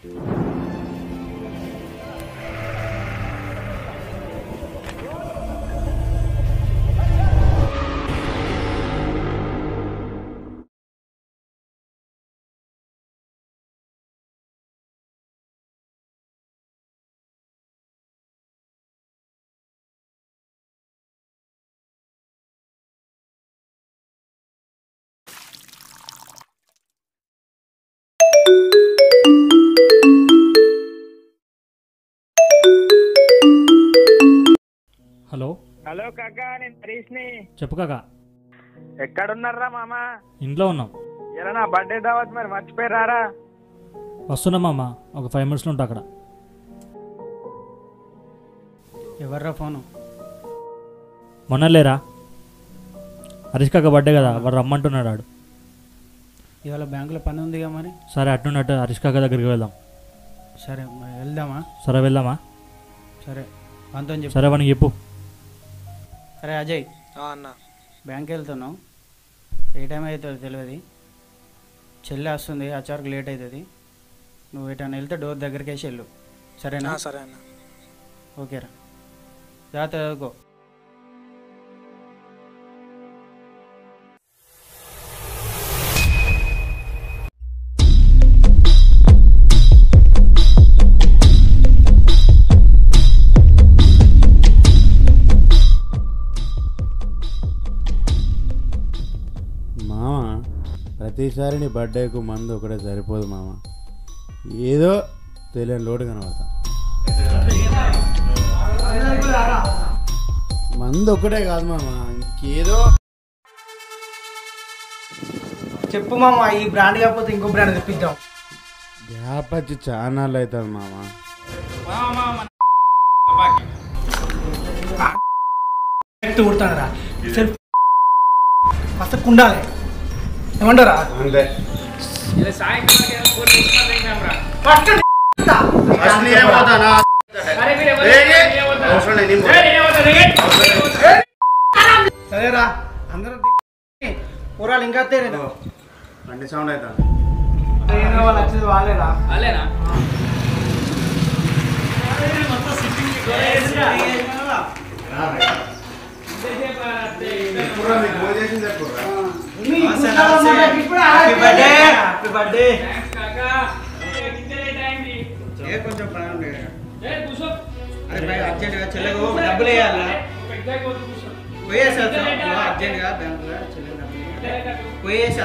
Hello hello కాక నేను హరీష్ని చెప్పు కాక ఎక్కడున్నారా మామ ఇంట్లో ఉన్నాం ఇలా నా బర్త్డే దావత్ మరి మర్చిపోయారా వస్తున్నా మామ ఒక ఫైవ్ మినిట్స్లో ఉంటా అక్కడ ఎవర్రా ఫోను మొన్న లేరా హరీష్ కాక బర్త్డే కదా వాడు రమ్మంటున్నాడు ఆడు ఇవాళ బ్యాంకులో పని ఉందిగా మరి సరే అట్టున్నట్టు హరీష్ కాక దగ్గరికి వెళ్దాం సరే మరి వెళ్దామా సరే వెళ్దామా సరే అంతో చెప్పు సరే వానికి చెప్పు అరే అజయ్ అన్న బ్యాంక్ వెళ్తున్నావు ఏ టైం అవుతుందో తెలియదు చెల్లి వస్తుంది అచ్చారుకు లేట్ అవుతుంది నువ్వు ఎటైనా వెళ్తే డోర్ దగ్గరికి వేసి వెళ్ళు సరేనా సరే అన్న ఓకేరా జాగ్రత్త చదువుకో మామ ప్రతిసారి నీ బర్త్డేకు మందు ఒకటే సరిపోదు మామ ఏదో తెలియని లోటు కనబడతా మందు ఒకటే కాదు మామ ఇంకేదో చెప్పు మామ ఈ బ్రాండ్ కాకపోతే ఇంకో బ్రాండ్ తెప్పిద్దాం గ్యాప్ వచ్చి చాలా అవుతుంది మామ ఎత్తు కుడతానరా సెల్ఫ్ ఫస్ట్ కుండాలి ఏమంటారా అంతే సరేరా అందరూ కూరలు ఇంకా తేలేదు బండి సౌండ్ అవుతుంది వాళ్ళు వచ్చేది వాళ్ళేరా కొంచెం పని ఉంది అరే భయ్ అర్జెంట్గా చెల్లెకు డబ్బులు వేయాలా పోయేసా అర్జెంట్గా బ్యాంకులో చెల్లెకు డబ్బులు పోయేసా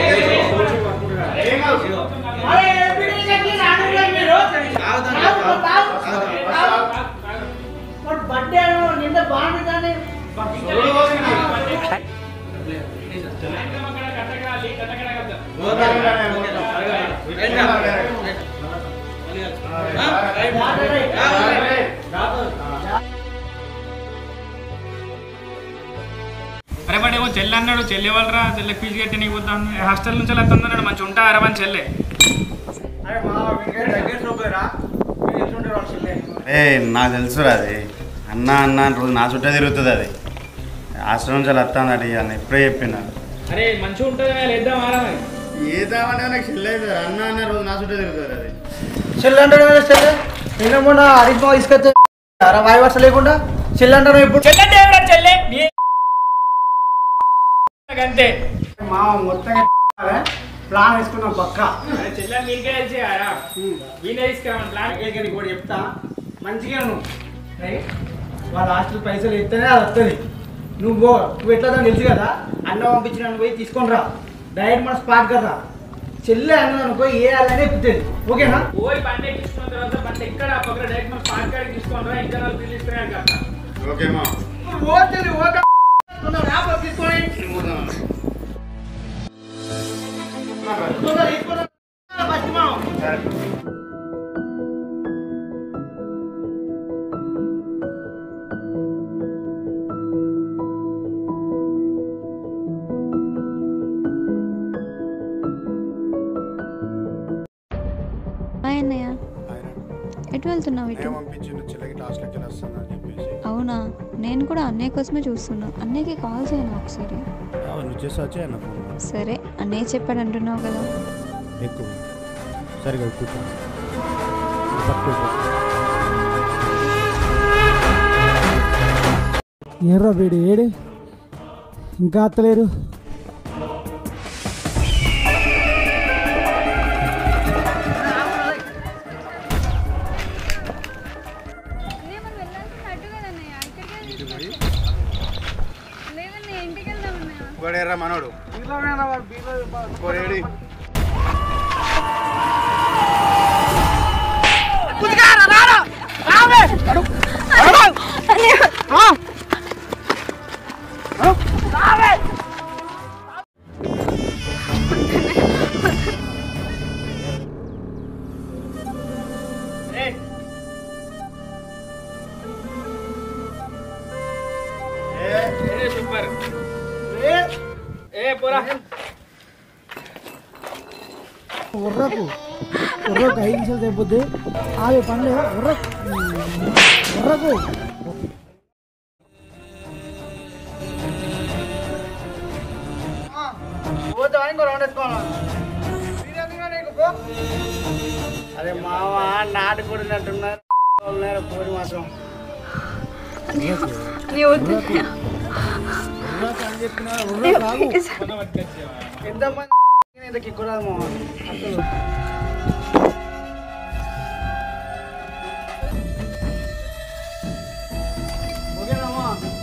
అరే వాడు ఏమో చెల్లి అన్నాడు చెల్లి వాళ్ళరా చెల్లి ఫీజు కట్టి నీకు పోతాను హాస్టల్ నుంచి అలా తొందరన్నాడు మంచి ఉంటా అరే మన చెల్లె అరే మా దగ్గర చూపలేరా ఎట్లుంటారు వాళ్ళు చెల్లె ఏ నాకు తెలుసురా అది అన్న అన్న అని రోజు నా చుట్టే తిరుగుతుంది అది హాస్టల్ నుంచి అలా వస్తాను అది అని ఎప్పుడే చెప్పిన అరే మంచిగా ఉంటుంది లేద్దాం ఆరా మరి ఏదామంటే నాకు చెల్లి అవుతుంది అన్న అన్న రోజు నా చుట్టే తిరుగుతుంది అది చెల్లి అంటాడు కదా చెల్లె నిన్న మొన్న హరీష్ బాబు తీసుకొచ్చే వాయి వర్ష లేకుండా చెల్లి అంటాడు ఇప్పుడు చెల్లె ఎవరా చెల్లె నీ అంతే మా మొత్తం ప్లాన్ వేసుకున్నాం పక్క అరే చెల్లె మీకే తెలిసి ఆరా వీళ్ళే తీసుకురామని ప్లాన్ నీకు కూడా చెప్తా మంచిగా నువ్వు రైట్? వాళ్ళ హాస్టల్ పైసలు ఇస్తేనే అది వస్తుంది నువ్వు పో నువ్వు ఎట్లా దాన్ని తెలుసు కదా అన్న పంపించిన పోయి తీసుకొని రా డైరెక్ట్ మన స్పాట్ కదా చెల్లె అన్న అనుకో ఏ అలానే పుట్టేది ఓకేనా పోయి బండి ఎక్కించుకున్న తర్వాత బండి ఎక్కడ పక్కన డైరెక్ట్ మన పార్క్ కాడికి తీసుకొని రా ఇంకా నాలుగు బిల్లు ఇస్తున్నాను కదా ఓకే మా నువ్వు ఓ చెల్లి ఓకే తీసుకొని తీసుకొని ఫస్ట్ మనం హాయ్ అన్నయ్య ఎటు వెళ్తున్నావు ఇటు పంపించిండు చెల్లెకి హాస్టల్కి వెళ్ళి వస్తానని చెప్పేసి అవునా నేను కూడా అన్నయ్య కోసమే చూస్తున్నా అన్నయ్యకి కాల్ చేయను ఒకసారి నువ్వు చేసి వచ్చాయి అన్న ఫోన్ సరే అన్నయ్య చెప్పాడు అంటున్నావు కదా ఎక్కువ సరిగా కూర్చో ఏర్రా వీడు ఏడే ఇంకా అత్తలేరు మనం వెళ్ళాల్సిన అడ్డు కదన్నయ్య ఇక్కడికే లేదన్నయ్య ఇంటికి వెళ్దాం అన్నయ్య ఒకడేరా మనోడు ఒకడేడి సూపర్ ఏ పోరా ఉర్రకు ఉర్రకు ఐదు నిమిషాలు సరిపోద్ది ఆమె పనులు ఉర్రకు ఉర్రకు అరే మామ నాటు కొడినట్టున్నారు కోడి మాత్రం నీ వద్దు ఎంతమంది ఇంత కిక్కురాదు మామ అసలు ఓకేనామా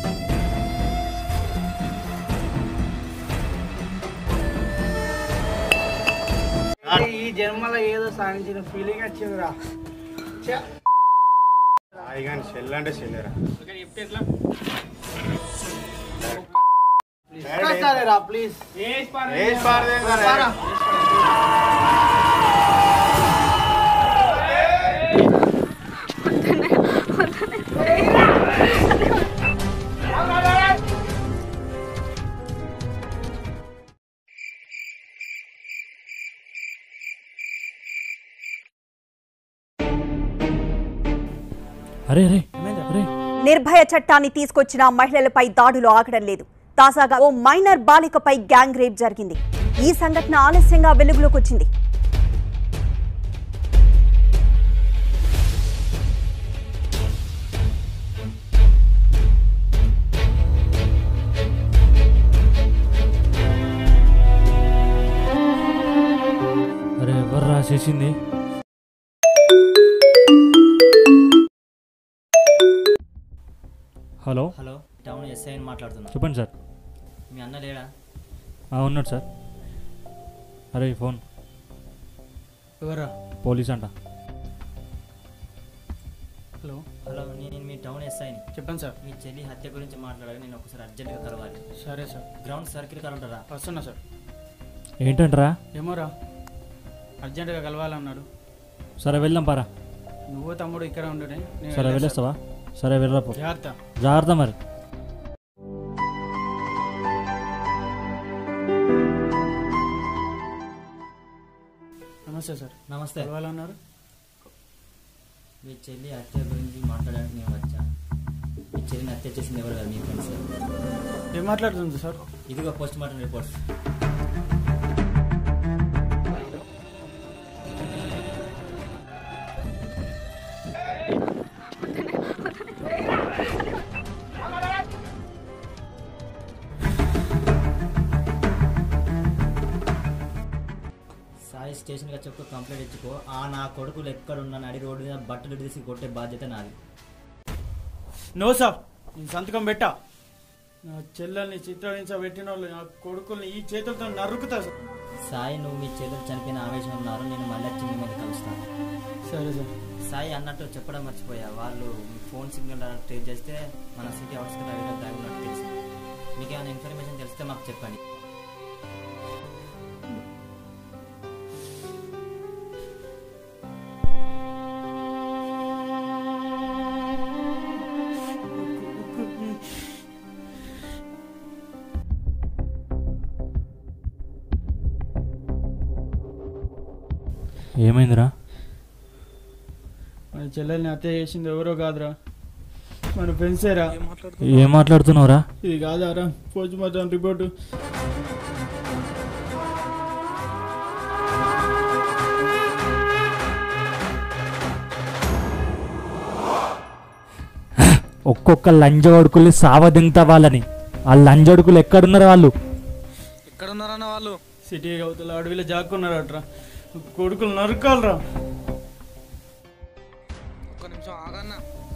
ఈ జన్మలో ఏదో సాధించిన ఫీలింగ్ వచ్చిందిరా ఛే. హాయి కానీ చెల్లి అంటే చెల్లిరా ఓకే చెప్తే ఎట్లా కట్టాలిరా ప్లీజ్ ఏసి పారా. ఏసి పారదేంద్రా? అరే అరే అరే నిర్భయ చట్టాన్ని తీసుకొచ్చిన మహిళలపై దాడులు ఆగడం లేదు తాజాగా ఓ మైనర్ బాలికపై గ్యాంగ్ రేప్ జరిగింది ఈ సంఘటన ఆలస్యంగా వెలుగులోకి వచ్చింది అరే ఎవరు రాసేసింది హలో హలో టౌన్ ఎస్ఐ అని మాట్లాడుతున్నా చెప్పండి సార్ మీ అన్న లేడా ఆ, ఉన్నాడు సార్ అరే ఫోన్ ఎవరా పోలీస్ అంట హలో హలో నేను మీ టౌన్ ఎస్ఐని చెప్పండి సార్ మీ చెల్లి హత్య గురించి మాట్లాడాలి నేను ఒకసారి అర్జెంట్గా కలవాలి సరే సార్ గ్రౌండ్ సర్కిల్ కార్ ఉంటారా వస్తున్నా సార్ ఏంటంటారా ఏమోరా అర్జెంటుగా కలవాలన్నాడు సరే వెళ్దాం పారా నువ్వు తమ్ముడు ఇక్కడ ఉండు సరే వెళ్ళేస్తావా సరే వెళ్ళరా పో జాగ్రత్త జాగ్రత్త మరి నమస్తే సార్ నమస్తే కలవాలన్నారు మీ చెల్లి హత్య గురించి మాట్లాడడానికి నేను వచ్చా మీ చెల్లిని హత్య చేసింది ఎవరు కదా మీ ఫ్రెండ్స్ ఏం మాట్లాడుతుంది సార్ ఇదిగో పోస్ట్ మార్టం రిపోర్ట్స్ సాయి స్టేషన్గా చెప్పు కంప్లైంట్ ఇచ్చుకో ఆ నా కొడుకులు ఎక్కడున్నాను అడిగి రోడ్డు మీద బట్టలు తీసి కొట్టే బాధ్యత నాది నో సార్ నేను సంతకం పెట్టా నా చెల్లెల్ని చిత్రహించబెట్టిన వాళ్ళు నా కొడుకుల్ని ఈ చేతులతో నరుకుతా సార్ సాయి నువ్వు మీ చెల్లెలు చనిపోయిన ఆవేశం ఉన్నారు నేను మళ్ళీ వచ్చి మీ మీద కలుస్తాను సరే సార్ సాయి అన్నట్టు చెప్పడం మర్చిపోయా వాళ్ళు మీ ఫోన్ సిగ్నల్ ట్రేస్ చేస్తే మన సిటీ అవుట్స్కట్ అడిగిన దాగి ఉన్నట్టు తెలుసు మీకు ఏమైనా ఇన్ఫర్మేషన్ తెలిస్తే మాకు చెప్పండి ఏమైందిరా మన చెల్లెల్ని హత్య చేసింది ఎవరో కాదురా మన ఫ్రెండ్సేరా ఏం మాట్లాడుతున్నావురా ఇది కాదారా పోస్ట్ మార్టం రిపోర్టు ఒక్కొక్క లంజోడుకుల్ని సావదింతా వాళ్ళని ఆ లంజోడుకులు ఎక్కడున్నారు వాళ్ళు ఎక్కడ ఉన్నారన్న వాళ్ళు సిటీ అవతల అడవిలో జాక్కున్నారట్రా కొడుకులు నరుకాలరా ఒక్క నిమిషం ఆగన్న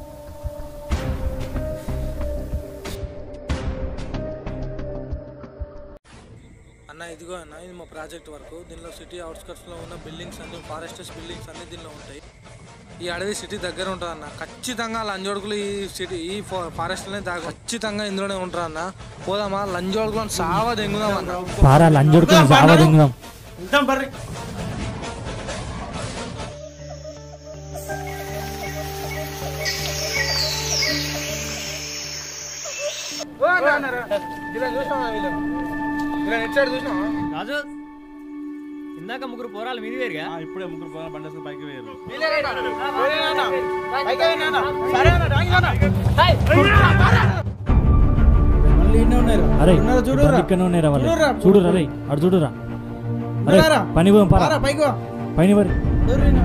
అన్న ఇదిగో అన్న ఇది మా ప్రాజెక్ట్ వర్క్ దీనిలో సిటీ అవుట్స్కట్స్లో ఉన్న బిల్డింగ్స్ అన్ని ఫారెస్టర్స్ బిల్డింగ్స్ అన్ని దీనిలో ఉంటాయి ఈ అడవి సిటీ దగ్గర ఉంటుంది అన్న ఖచ్చితంగా లంజోడుకులు ఈ సిటీ ఈ ఫారెస్ట్లోనే దాకా ఖచ్చితంగా ఇందులోనే ఉంటారు అన్న పోదామా లంజోడుకులను సావా దెంగుదాం అన్న పారా లంజోడుకుని సావదింగుదాం వెళ్తాం బర్రి రాజు ఇందాక ముగ్గురు పోరాలు మీది వేరుగా ఇప్పుడే ముగ్గురు బండి పైకి వేయరు మళ్ళీ ఇన్నే ఉన్నారు అరే ఉన్నారా చూడురా ఇక్కడనే ఉన్నారా వాళ్ళు చూడురా. చూడురా రే అడు చూడురా అరే ఉన్నారా? పని పోదాం పారా పారా పైకి పో. పని పరి చూడురా.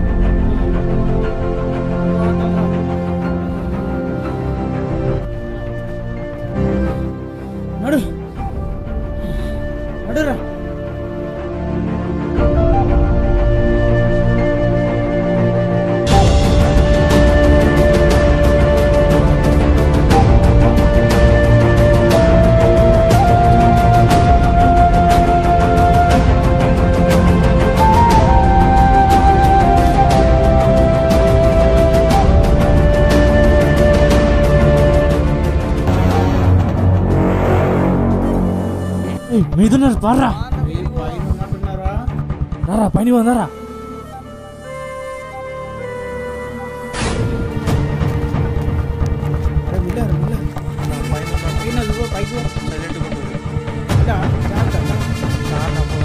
నడు నడురా మీదున్నారు పారా ఏ పైన ఉన్నట్టున్నారా రారా పని పోదారా అరే మిల్లారు మిల్లారు పైన ఇదిగో పైకి పో. ఇలా, జాగ్రత్త.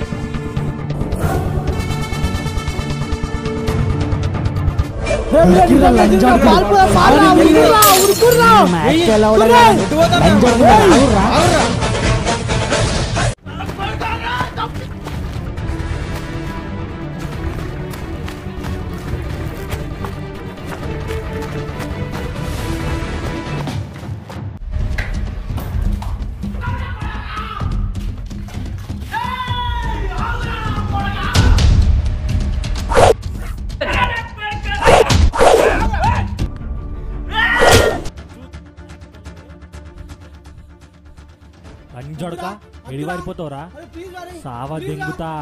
లంజోడక ఎడివారిపోతావురా సావ దెంగుతా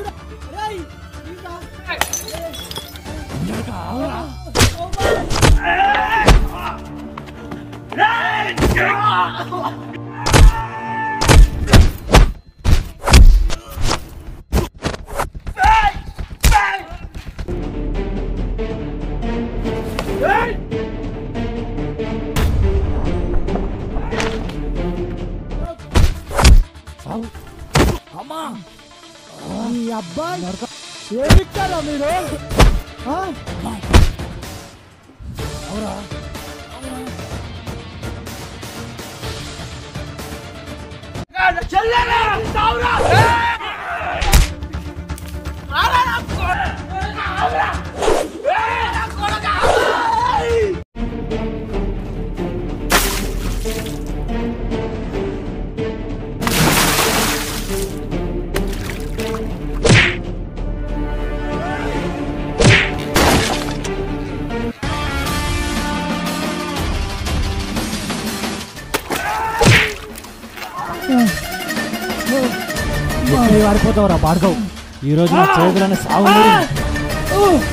లంజోడక, ఆవురా. సావు. అమ్మా ఎక్కడ వారిపోతావురా భార్గవ్ ఈ రోజు నా చేతులను సాగు ఉంది.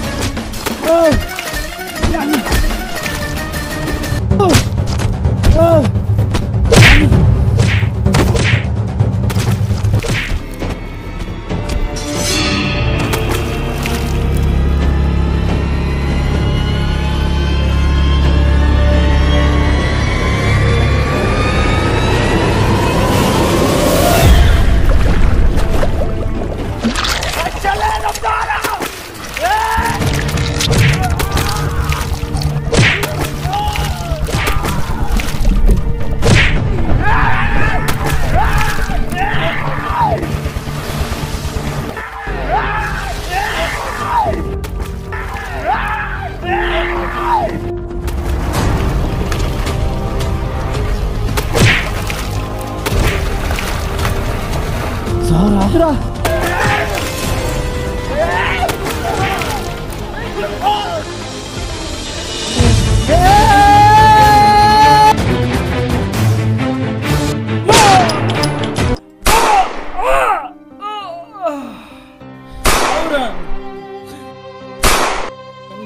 Hey!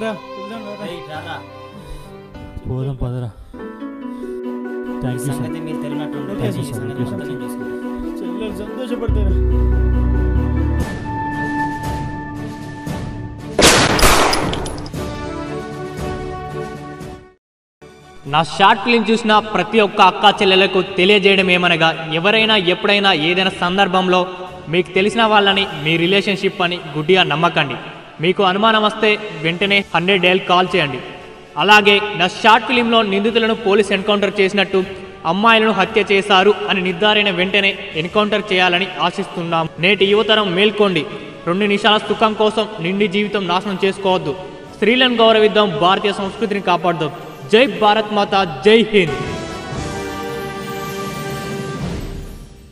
రా వెళ్దాం రా, రా. ఏయ్, రారా. పోదాం పదరా థ్యాంక్ యూ సార్ సంగతి మీరు తెలియనట్టుండే ఓకే ఈ సార్, సంగతి ఓకే సార్. మొత్తం నేను చూసుకుంటా చెల్లెలు సంతోషపడతారా నా షార్ట్ ఫిలిం చూసిన ప్రతి ఒక్క అక్క చెల్లెలకు తెలియజేయడం ఏమనగా ఎవరైనా ఎప్పుడైనా ఏదైనా సందర్భంలో మీకు తెలిసిన వాళ్ళని మీ రిలేషన్షిప్ అని గుడ్డిగా నమ్మకండి మీకు అనుమానం వస్తే వెంటనే హండ్రెడ్ డేల్ కాల్ చేయండి అలాగే నా షార్ట్ ఫిలింలో నిందితులను పోలీస్ ఎన్కౌంటర్ చేసినట్టు అమ్మాయిలను హత్య చేశారు అని నిర్ధారణ వెంటనే ఎన్కౌంటర్ చేయాలని ఆశిస్తున్నాం నేటి యువతరం మేల్కోండి రెండు నిమిషాల సుఖం కోసం నిండి జీవితం నాశనం చేసుకోవద్దు స్త్రీలను గౌరవిద్దాం భారతీయ సంస్కృతిని కాపాడుదాం జై భారత్ మాత జై హింద్